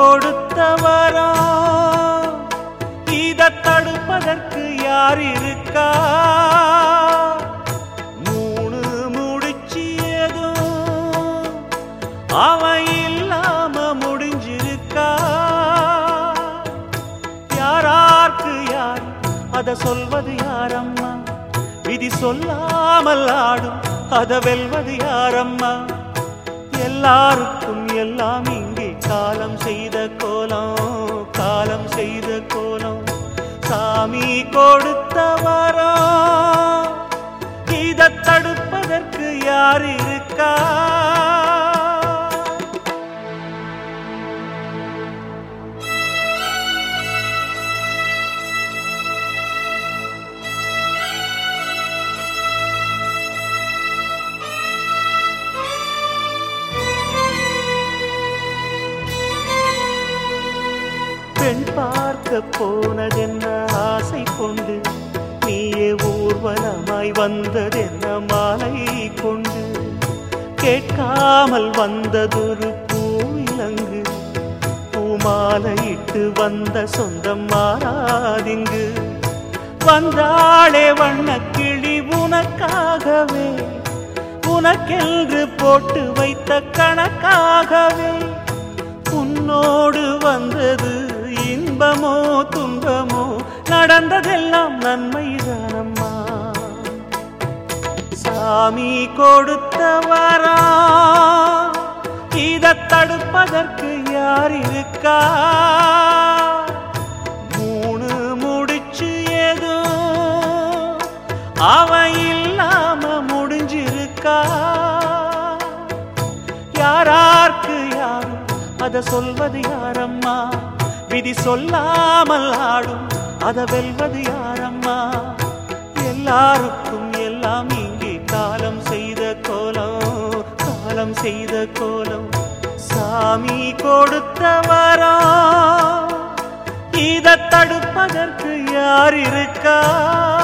கொடுத்தவரா இத தடுப்பதற்கு யார் இருக்கா மூணு முடிச்சியதும் அவன் இல்லாம முடிஞ்சிருக்கா யாரார்க்கு யார் அத சொல்வது யாரம்மா விதி சொல்லாமல் ஆடும் அத வெல்வது யாரம்மா எல்லாருக்கும் எல்லாம் இங்கே காலம் செய்த கோலம் காலம் செய்த கோலம் சாமி கொடுத்தவரா இத தடுப்பதற்கு யார் இருக்கா பெண் பார்க்க போனதென்ன ஆசை கொண்டு நீயே ஊர்வலமாய் வந்ததென்ன மாலை கொண்டு கேட்காமல் வந்ததொரு பூவிலங்கு பூமாலையிட்டு வந்த சொந்தம் மாறாதிங்கு வந்தாளே வண்ணக்கிளி உனக்காகவே உனக்கென்று போட்டு வைத்த கணக்காகவே உன்னோடு வந்தது இன்பமோ துன்பமோ நடந்ததெல்லாம் நன்மைதானம்மா சாமி கொடுத்தவரா இத தடுப்பதற்கு யார் இருக்கா மூணு முடிச்சு ஏதோ அவன் இல்லாம முடிஞ்சிருக்கா யாரார்க்கு யாரும் அத சொல்வது யாரம்மா விதி சொல்லாமல் ஆடும் அத வெல்வது யாரம்மா எல்லாருக்கும் எல்லாம் இங்கே காலம் செய்த கோலம் காலம் செய்த கோலம் சாமி கொடுத்தவரா இத தடுப்பதற்கு யார் இருக்கா